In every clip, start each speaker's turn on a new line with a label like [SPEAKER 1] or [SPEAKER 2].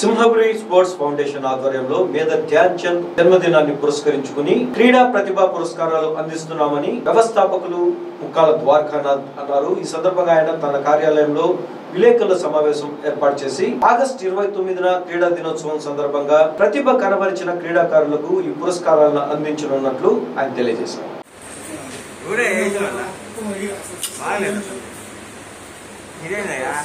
[SPEAKER 1] Simhapuri sports foundation ఆధ్వర్యంలో major Dhyan Chand జన్మదినాన్ని పురస్కరించుకుని క్రీడా ప్రతిభా పురస్కారాలు అందిస్తున్నామని వ్యవస్థాపకులు ముక్కాల ద్వారకానాథ్ అన్నారు ఈ సందర్భంగా ఆయన తన కార్యాలయంలో విలేకరుల సమావేశం ఏర్పాటు చేసి ఆగస్టు ఇరవై తొమ్మిదిన క్రీడా దినోత్సవం సందర్భంగా ప్రతిభ కనబరిచిన క్రీడాకారులకు ఈ పురస్కారాలను అందించనున్నట్లు ఆయన తెలియజేశారు
[SPEAKER 2] ఊరే వేసిన బాగలేదు ఇదేనయ్యా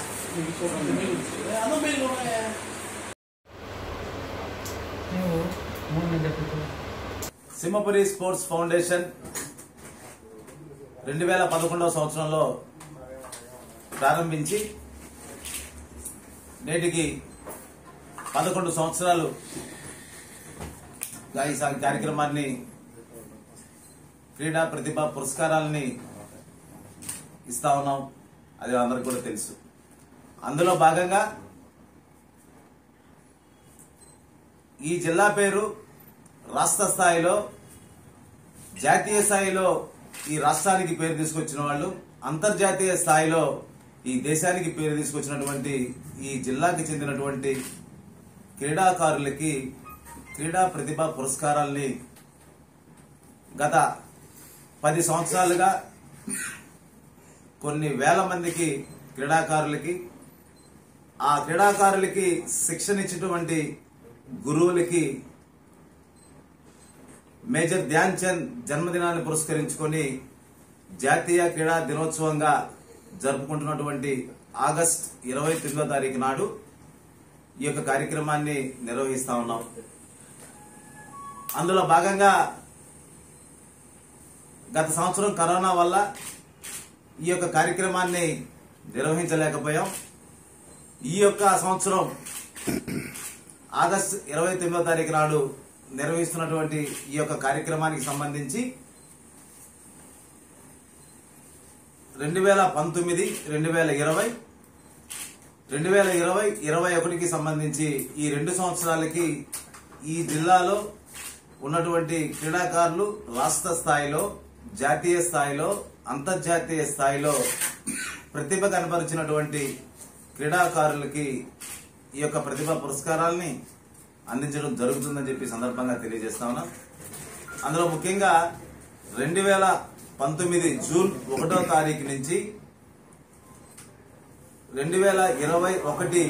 [SPEAKER 3] సింహపురి స్పోర్ట్స్ ఫౌండేషన్ రెండు వేల పదకొండవ సంవత్సరంలో ప్రారంభించి నేటికి పదకొండు సంవత్సరాలు గా ఈ సా- కార్యక్రమాన్ని క్రీడా ప్రతిభ పురస్కారాలని ఇస్తా ఉన్నాం అది అందరికి కూడా తెలుసు అందులో భాగంగా ఈ జిల్లా పేరు రాష్ట్ర స్థాయిలో జాతీయ స్థాయిలో ఈ రాష్ట్రానికి పేరు తీసుకొచ్చిన వాళ్ళు అంతర్జాతీయ స్థాయిలో ఈ దేశానికి పేరు తీసుకొచ్చినటువంటి ఈ జిల్లాకి చెందినటువంటి క్రీడాకారులకి క్రీడా ప్రతిభా పురస్కారాల్ని గత పది సంవత్సరాలుగా కొన్ని వేల మందికి క్రీడాకారులకి ఆ క్రీడాకారులకి శిక్షణ ఇచ్చినటువంటి గురువులకి మేజర్ ధ్యాన్ చంద్ జన్మదినాన్ని పురస్కరించుకొని జాతీయ క్రీడా దినోత్సవంగా జరుపుకుంటున్నటువంటి ఆగస్ట్ ఇరవై తొమ్మిదో తారీఖు నాడు ఈ యొక్క కార్యక్రమాన్ని నిర్వహిస్తా ఉన్నాం అందులో భాగంగా గత సంవత్సరం కరోనా వల్ల ఈ యొక్క కార్యక్రమాన్ని నిర్వహించలేకపోయాం ఈ యొక్క సంవత్సరం ఆగస్టు ఇరవై తొమ్మిదో తారీఖు నాడు నిర్వహిస్తున్నటువంటి ఈ యొక్క కార్యక్రమానికి సంబంధించి రెండు వేల పంతొమ్మిది రెండు వేల ఇరవై రెండు వేల ఇరవై ఇరవై ఒకటికి సంబంధించి ఈ రెండు సంవత్సరాలకి ఈ జిల్లాలో ఉన్నటువంటి క్రీడాకారులు రాష్ట్ర స్థాయిలో జాతీయ స్థాయిలో అంతర్జాతీయ స్థాయిలో ప్రతిభ కనపరిచినటువంటి క్రీడాకారులకి ఈ యొక్క ప్రతిభా పురస్కారాల్ని అందించడం జరుగుతుందని చెప్పి సందర్భంగా తెలియజేస్తా ఉన్నాం అందులో ముఖ్యంగా రెండు వేల పంతొమ్మిది జూన్ ఒకటో తారీఖు నుంచి రెండు వేల ఇరవై ఒకటి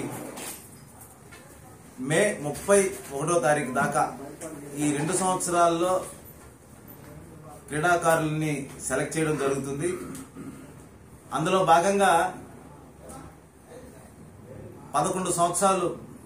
[SPEAKER 3] మే ముప్పై ఒకటో తారీఖు దాకా ఈ రెండు సంవత్సరాల్లో క్రీడాకారుల్ని సెలెక్ట్ చేయడం జరుగుతుంది అందులో భాగంగా పదకొండు సంవత్సరాలు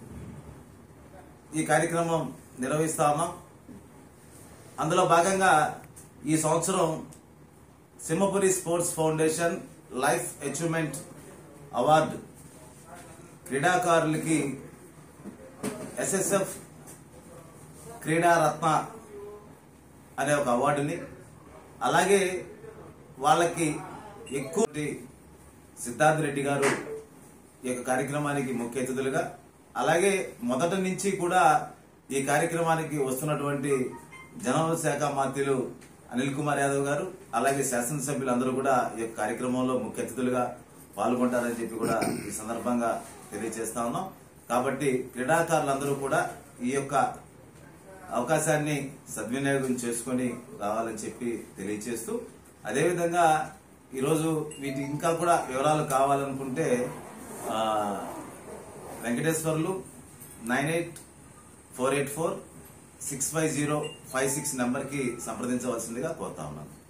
[SPEAKER 3] ఈ కార్యక్రమం నిర్వహిస్తా ఉన్నాం అందులో భాగంగా ఈ సంవత్సరం Simhapuri sports foundation life achievement award క్రీడాకారులకి ఎస్ఎస్ఎఫ్ క్రీడారత్న అనే ఒక అవార్డుని అలాగే వాళ్ళకి ఎక్కువ సిద్ధార్థ్ రెడ్డి గారు ఈ యొక్క కార్యక్రమానికి ముఖ్య అతిథులుగా అలాగే మొదటి నుంచి కూడా ఈ కార్యక్రమానికి వస్తున్నటువంటి జనరల్ శాఖ మంత్రులు అనిల్ కుమార్ యాదవ్ గారు అలాగే శాసనసభ్యులు అందరూ కూడా ఈ యొక్క కార్యక్రమంలో ముఖ్య అతిథులుగా పాల్గొంటారని చెప్పి కూడా ఈ సందర్భంగా తెలియజేస్తా ఉన్నాం కాబట్టి క్రీడాకారులందరూ కూడా ఈ యొక్క అవకాశాన్ని సద్వినియోగం చేసుకొని రావాలని చెప్పి తెలియజేస్తూ అదేవిధంగా ఈరోజు వీటి ఇంకా కూడా వివరాలు కావాలనుకుంటే ఆ, Venkateswarlu nine eight four eight four six five zero five six నెంబర్కి సంప్రదించవలసిందిగా కోరుతా ఉన్నాను